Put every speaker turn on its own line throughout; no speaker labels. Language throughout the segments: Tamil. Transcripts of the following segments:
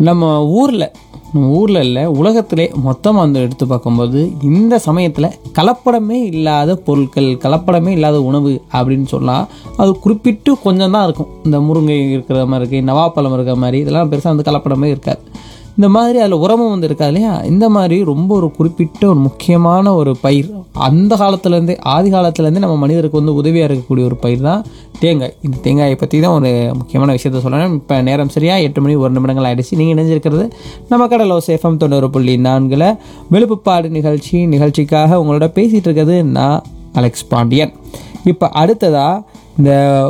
நம்ம ஊரில் நம்ம ஊரில் இல்லை உலகத்திலே மொத்தமாக வந்து எடுத்து பார்க்கும்போது இந்த சமயத்தில் கலப்படமே இல்லாத பொருட்கள் கலப்படமே இல்லாத உணவு அப்படின்னு சொல்லலாம் அது குறிப்பிட்டு கொஞ்சம் தான் இருக்கும் இந்த முருங்கை இருக்கிற மாதிரி இருக்குது நவாப்பழம் இருக்கிற மாதிரி இதெல்லாம் பெருசாக வந்து கலப்படமே இருக்காது இந்த மாதிரி அதில் உரமும் வந்து இருக்காது இல்லையா இந்த மாதிரி ரொம்ப ஒரு குறிப்பிட்ட ஒரு முக்கியமான ஒரு பயிர் அந்த காலத்துலேருந்தே ஆதி காலத்துலேருந்தே நம்ம மனிதருக்கு வந்து உதவியாக இருக்கக்கூடிய ஒரு பயிர் தான் தேங்காய் இந்த தேங்காயை பற்றி தான் ஒரு முக்கியமான விஷயத்த சொல்லணும் இப்போ நேரம் சரியா எட்டு மணி ஒரு நிமிடங்கள் ஆயிடுச்சு நீங்கள் இணைஞ்சிருக்கிறது நம்ம கடலோ சேஃபம் தொண்ணூறு புள்ளி நான்கில் வெளுப்புப்பாடு நிகழ்ச்சி நிகழ்ச்சிக்காக உங்களோட பேசிகிட்டு இருக்கிறது நான் அலெக்ஸ் பாண்டியன் இப்போ அடுத்ததாக இந்த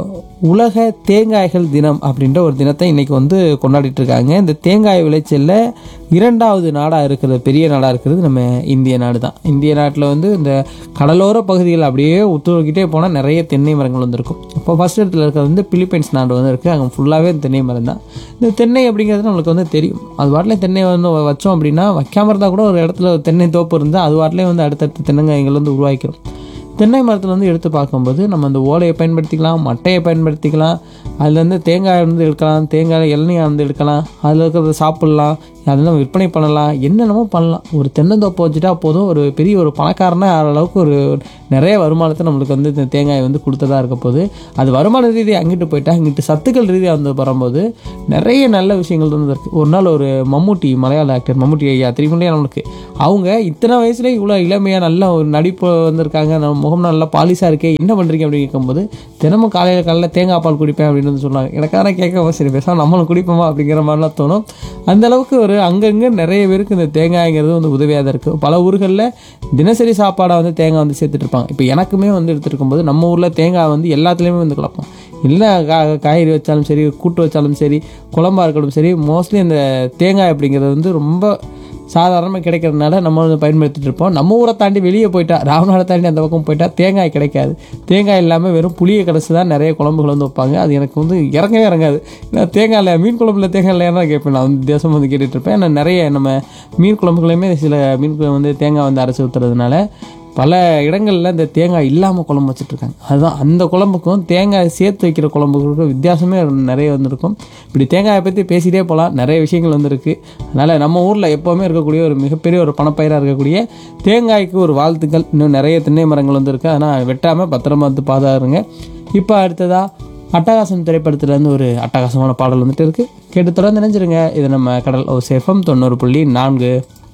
உலக தேங்காய்கள் தினம் அப்படின்ற ஒரு தினத்தை இன்றைக்கி வந்து கொண்டாடிட்டு இருக்காங்க இந்த தேங்காய் விளைச்சலில் இரண்டாவது நாடாக இருக்கிறது பெரிய நாடாக இருக்கிறது நம்ம இந்திய நாடு தான் இந்திய நாட்டில் வந்து இந்த கடலோர பகுதிகள் அப்படியே ஒத்துழைக்கிட்டே போனால் நிறைய தென்னை மரங்கள் வந்து இருக்கும் இப்போ ஃபஸ்ட் இடத்துல இருக்கிறது வந்து பிலிப்பைன்ஸ் நாடு வந்து இருக்குது அங்கே ஃபுல்லாகவே தென்னை மரம் தான் இந்த தென்னை அப்படிங்கிறது நம்மளுக்கு வந்து தெரியும் அது வாட்டில் தென்னை வந்து வச்சோம் அப்படின்னா வைக்காம இருந்தால் கூட ஒரு இடத்துல ஒரு தென்னை தோப்பு இருந்தால் அது வாட்டிலே வந்து அடுத்தடுத்த தென்னங்காய்கள் வந்து உருவாக்கிறோம் தென்னை மரத்தில் வந்து எடுத்து பார்க்கும்போது நம்ம அந்த ஓலையை பயன்படுத்திக்கலாம் மட்டையை பயன்படுத்திக்கலாம் அதுலேருந்து தேங்காய் வந்து எடுக்கலாம் தேங்காய் இளநீர் வந்து எடுக்கலாம் அதில் இருக்கிறத சாப்பிட்லாம் அதெல்லாம் விற்பனை பண்ணலாம் என்னென்னமோ பண்ணலாம் ஒரு தென்னந்தோப்பை வச்சுட்டா போதும் ஒரு பெரிய ஒரு பணக்காரனா ஆகிற அளவுக்கு ஒரு நிறைய வருமானத்தை நம்மளுக்கு வந்து இந்த தேங்காய் வந்து கொடுத்ததா இருக்க போது அது வருமான ரீதியாக அங்கிட்டு போயிட்டா இங்கிட்டு சத்துக்கள் ரீதியாக வந்து வரும்போது நிறைய நல்ல விஷயங்கள் வந்து இருக்குது ஒரு நாள் ஒரு மம்முட்டி மலையாள ஆக்டர் மம்முட்டி ஐயா தெரியும் இல்லையா நம்மளுக்கு அவங்க இத்தனை வயசுலேயே இவ்வளோ இளமையாக நல்ல ஒரு நடிப்பு வந்திருக்காங்க நம்ம முகம் நல்லா பாலிஷாக இருக்கே என்ன பண்ணுறீங்க அப்படின்னு கேட்கும்போது தினமும் காலையில் காலையில் தேங்காய் பால் குடிப்பேன் அப்படின்னு வந்து சொன்னாங்க எனக்கான கேட்க சரி பேசாம நம்மளும் குடிப்போமா அப்படிங்கிற மாதிரிலாம் தோணும் அந்த அளவுக்கு ஒரு அங்கங்கே நிறைய பேருக்கு இந்த தேங்காய்ங்கிறது வந்து உதவியாக தான் இருக்குது பல ஊர்களில் தினசரி சாப்பாடாக வந்து தேங்காய் வந்து சேர்த்துட்டு இருப்பாங்க இப்போ எனக்குமே வந்து எடுத்துட்டு இருக்கும்போது நம்ம ஊரில் தேங்காய் வந்து எல்லாத்துலேயுமே வந்து கலப்போம் இல்லை கா காய்கறி வச்சாலும் சரி கூட்டு வச்சாலும் சரி குழம்பா இருக்கட்டும் சரி மோஸ்ட்லி இந்த தேங்காய் அப்படிங்கிறது வந்து ரொம்ப சாதாரணமாக கிடைக்கிறதுனால நம்ம வந்து பயன்படுத்திட்டு இருப்போம் நம்ம ஊரை தாண்டி வெளியே போயிட்டா ராமநாடை தாண்டி அந்த பக்கம் போயிட்டா தேங்காய் கிடைக்காது தேங்காய் இல்லாமல் வெறும் புளியை கடைசி தான் நிறைய குழம்புகள் வந்து வைப்பாங்க அது எனக்கு வந்து இறங்கவே இறங்காது ஏன்னா தேங்காயில் மீன் குழம்புல தேங்காய் இல்லையா கேட்பேன் நான் வந்து வித்தியாசம் வந்து கேட்டுட்டு இருப்பேன் ஏன்னா நிறைய நம்ம மீன் குழம்புகளையுமே சில மீன் குழம்பு வந்து தேங்காய் வந்து அரைச்சி ஊற்றுறதுனால பல இடங்களில் இந்த தேங்காய் இல்லாமல் குழம்பு வச்சுட்ருக்காங்க அதுதான் அந்த குழம்புக்கும் தேங்காய் சேர்த்து வைக்கிற குழம்புகளுக்கும் வித்தியாசமே நிறைய வந்திருக்கும் இப்படி தேங்காயை பற்றி பேசிகிட்டே போகலாம் நிறைய விஷயங்கள் வந்திருக்கு அதனால் நம்ம ஊரில் எப்போவுமே இருக்கக்கூடிய ஒரு மிகப்பெரிய ஒரு பணப்பயிராக இருக்கக்கூடிய தேங்காய்க்கு ஒரு வாழ்த்துக்கள் இன்னும் நிறைய தென்னை மரங்கள் வந்திருக்கு ஆனால் வெட்டாமல் பத்திரமா வந்து பாதுகாருங்க இப்போ அடுத்ததாக அட்டகாசம் திரைப்படத்துலேருந்து ஒரு அட்டகாசமான பாடல் வந்துட்டு இருக்குது கேட்டு தொடர்ந்து நினைஞ்சிருங்க இது நம்ம கடல் ஓ சேஃபம் தொண்ணூறு புள்ளி நான்கு